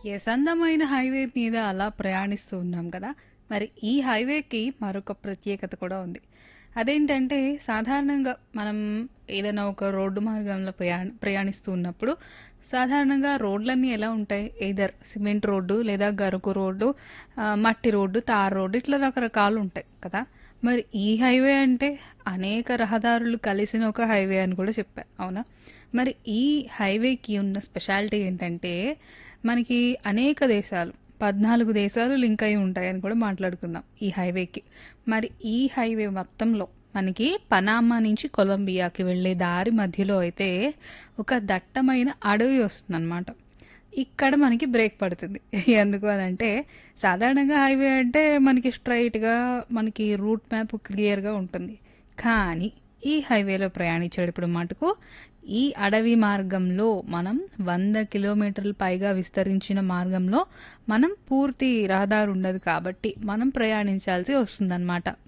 Yes. అందమైన highway మీద అలా ప్రయాణిస్తూ ఉన్నాం కదా! మరి ఈ హైవేకి మరొక ప్రత్యేకత కూడా ఉంది. అదేంటంటే సాధారణంగా మనం ఏదైనా ఒక రోడ్డు మార్గంలో ప్రయాణ ప్రయాణిస్తూ ఉన్నప్పుడు సాధారణంగా రోడ్లన్నీ ఎలా ఉంటాయి? ఎయిదర్ సిమెంట్ రోడ్డు లేదా గరుకు రోడ్డు, ఆహ్, మట్టి రోడ్డు, తార్ రోడ్డు ఇట్లా రకరకాలు ఉంటాయి కదా! మరి ఈ హైవే అంటే అనేక రహదారులు కలిసిన ఒక హైవే అని కూడా చెప్పా. అవునా? మరి ఈ హైవేకి ఉన్న స్పెషాలిటీ ఏంటంటే మనకి అనేక దేశాలు 14 దేశాలు లింక్ అయి ఉంటాయని కూడా మాట్లాడుకున్నాం ఈ హైవేకి. మరి ఈ హైవే మొత్తంలో మనకి పనామా నుంచి కొలంబియాకి వెళ్ళే దారి మధ్యలో అయితే ఒక దట్టమైన అడవి వస్తుందన్నమాట. ఇక్కడ మనకి బ్రేక్ పడుతుంది. ఎందుకు అనంటే సాధారణంగా హైవే అంటే మనకి స్ట్రెయిట్‌గా మనకి రూట్ మ్యాప్ క్లియర్‌గా ఉంటుంది. కానీ ఈ హైవేలో ప్రయాణించేటప్పుడు మటుకు ఈ అడవి మార్గంలో మనం 100 కిలోమీటర్లు పైగా విస్తరించిన మార్గంలో మనం పూర్తి రహదారి ఉండదు కాబట్టి మనం ప్రయాణించాల్సి వస్తుందన్నమాట.